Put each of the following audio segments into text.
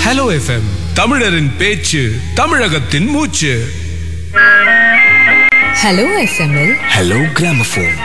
Hello FM தமிழரின் பேச்சு தமிழகத்தின் மூச்சு ஹலோ எஃப்எம்எல் Hello Gramophone.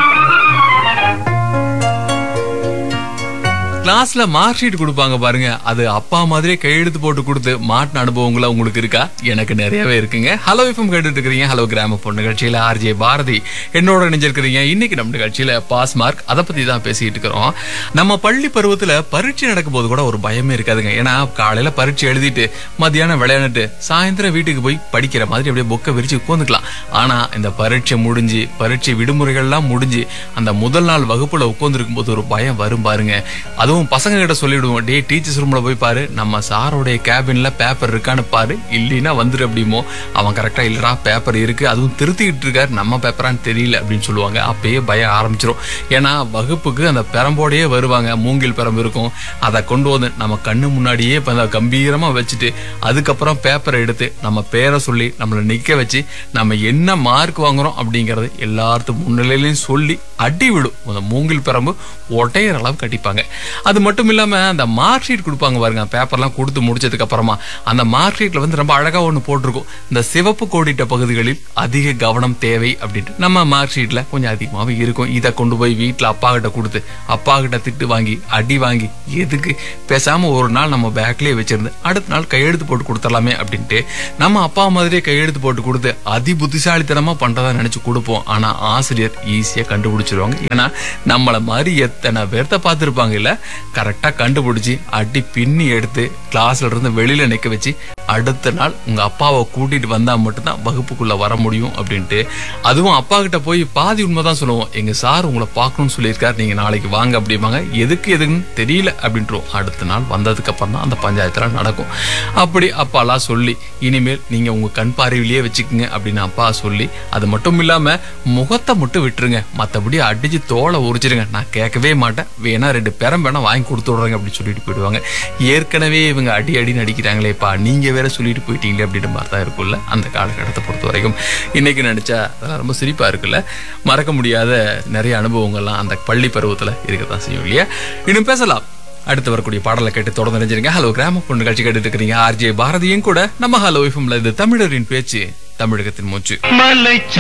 கிளாஸ்ல மார்க் ஷீட் கொடுப்பாங்க பாருங்க அது அப்பா மாதிரியே கையெழுத்து போட்டு கொடுத்து மாட்டின அனுபவங்கள உங்களுக்கு இருக்கா எனக்கு நிறையவே இருக்குங்க ஹலோ எஃப்எம் கேட்டுட்டு இருக்கிறீங்க ஹலோ கிராம பொண்ணு நிகழ்ச்சியில ஆர்ஜே பாரதி என்னோட நினைஞ்சிருக்கிறீங்க இன்னைக்கு நம்ம நிகழ்ச்சியில பாஸ் மார்க் அதை பத்தி தான் பேசிட்டு இருக்கிறோம் நம்ம பள்ளி பருவத்துல பரீட்சை நடக்கும் போது கூட ஒரு பயமே இருக்காதுங்க ஏன்னா காலையில பரீட்சை எழுதிட்டு மத்தியானம் விளையாண்டுட்டு சாயந்தரம் வீட்டுக்கு போய் படிக்கிற மாதிரி அப்படியே புக்கை விரிச்சு உட்காந்துக்கலாம் ஆனா இந்த பரீட்சை முடிஞ்சு பரீட்சை விடுமுறைகள்லாம் முடிஞ்சு அந்த முதல் நாள் வகுப்புல உட்காந்துருக்கும் போது ஒரு பயம் வரும் பாருங்க அதுவும் பசங்க கிட்ட சொல்லிவிடுவோம் டே டீச்சர்ஸ் ரூம்ல போய் பாரு நம்ம சாரோடைய கேபின்ல பேப்பர் இருக்கான்னு பாரு இல்லைன்னா வந்துரு அப்படிமோ அவன் கரெக்டா இல்லடா பேப்பர் இருக்கு அதுவும் திருத்திக்கிட்டு இருக்காரு நம்ம பேப்பரான்னு தெரியல அப்படின்னு சொல்லுவாங்க அப்பயே பயம் ஆரம்பிச்சிரும் ஏன்னா வகுப்புக்கு அந்த பெரம்போடையே வருவாங்க மூங்கில் பெரம்பு இருக்கும் அதை கொண்டு வந்து நம்ம கண்ணு முன்னாடியே இப்ப அந்த கம்பீரமா வச்சுட்டு அதுக்கப்புறம் பேப்பரை எடுத்து நம்ம பேரை சொல்லி நம்மளை நிக்க வச்சு நம்ம என்ன மார்க் வாங்குறோம் அப்படிங்கறது எல்லாத்துக்கும் முன்னிலையிலையும் சொல்லி அடி விடும் அந்த மூங்கில் பெரம்பு ஒட்டையிற அளவு கட்டிப்பாங்க அது மட்டும் இல்லாம அந்த மார்க் ஷீட் கொடுப்பாங்க பாருங்க பேப்பர்லாம் கொடுத்து முடிச்சதுக்கு அப்புறமா அந்த மார்க் ஷீட்ல வந்து ரொம்ப அழகா ஒண்ணு போட்டிருக்கும் இந்த சிவப்பு கோடிட்ட பகுதிகளில் அதிக கவனம் தேவை அப்படின்ட்டு நம்ம மார்க் ஷீட்ல கொஞ்சம் அதிகமாவே இருக்கும் இதை கொண்டு போய் வீட்டுல அப்பா கிட்ட கொடுத்து அப்பா கிட்ட திட்டு வாங்கி அடி வாங்கி எதுக்கு பேசாம ஒரு நாள் நம்ம பேக்லயே வச்சிருந்து அடுத்த நாள் கையெழுத்து போட்டு கொடுத்துடலாமே அப்படின்ட்டு நம்ம அப்பா மாதிரியே கையெழுத்து போட்டு கொடுத்து அதி புத்திசாலித்தனமா பண்றதா நினைச்சு கொடுப்போம் ஆனா ஆசிரியர் ஈஸியா கண்டுபிடிச்சிருவாங்க ஏன்னா நம்மள மாதிரி எத்தனை பேர்த்த பார்த்திருப்பாங்க இல்ல கரெக்டா கண்டுபிடிச்சு அடி பின்னி எடுத்து கிளாஸ்ல இருந்து வெளியில நிக்க வச்சு அடுத்த நாள் உங்க அப்பாவை கூட்டிட்டு வந்தா மட்டும்தான் வகுப்புக்குள்ள வர முடியும் அப்படின்ட்டு அதுவும் அப்பா கிட்ட போய் பாதி உண்மைதான் சொல்லுவோம் எங்க சார் உங்களை பார்க்கணும்னு சொல்லியிருக்காரு நீங்க நாளைக்கு வாங்க அப்படிம்பாங்க எதுக்கு எதுக்குன்னு தெரியல அப்படின்றோம் அடுத்த நாள் வந்ததுக்கு அப்புறம் தான் அந்த பஞ்சாயத்துல நடக்கும் அப்படி அப்பாலாம் சொல்லி இனிமேல் நீங்க உங்க கண் பார்வையிலேயே வச்சுக்கோங்க அப்படின்னு அப்பா சொல்லி அது மட்டும் இல்லாம முகத்தை மட்டும் விட்டுருங்க மத்தபடி அடிச்சு தோலை உரிச்சிருங்க நான் கேட்கவே மாட்டேன் வேணா ரெண்டு பெரம் வேணா வாங்கி கொடுத்து விடுறேங்க அப்படின்னு சொல்லிட்டு போயிடுவாங்க ஏற்கனவே இவங்க அடி அடி நடிக்கிறாங்களேப்பா நீங்க வேற சொல்லிட்டு போயிட்டீங்களே அப்படின்ற மாதிரி தான் இருக்கும்ல அந்த காலகட்டத்தை பொறுத்த வரைக்கும் இன்னைக்கு நினைச்சா அதெல்லாம் ரொம்ப சிரிப்பா இருக்குல்ல மறக்க முடியாத நிறைய அனுபவங்கள்லாம் அந்த பள்ளி பருவத்துல இருக்கத்தான் செய்யும் இல்லையா இன்னும் பேசலாம் அடுத்து வரக்கூடிய பாடலை கேட்டு தொடர்ந்து நினைச்சிருங்க ஹலோ கிராம பொண்ணு நிகழ்ச்சி கேட்டுட்டு இருக்கிறீங்க ஆர்ஜே பாரதியும் கூட நம்ம ஹலோ எஃப்எம்ல இது தமிழரின் பேச்சு தமிழகத்தின் மூச்சு மலை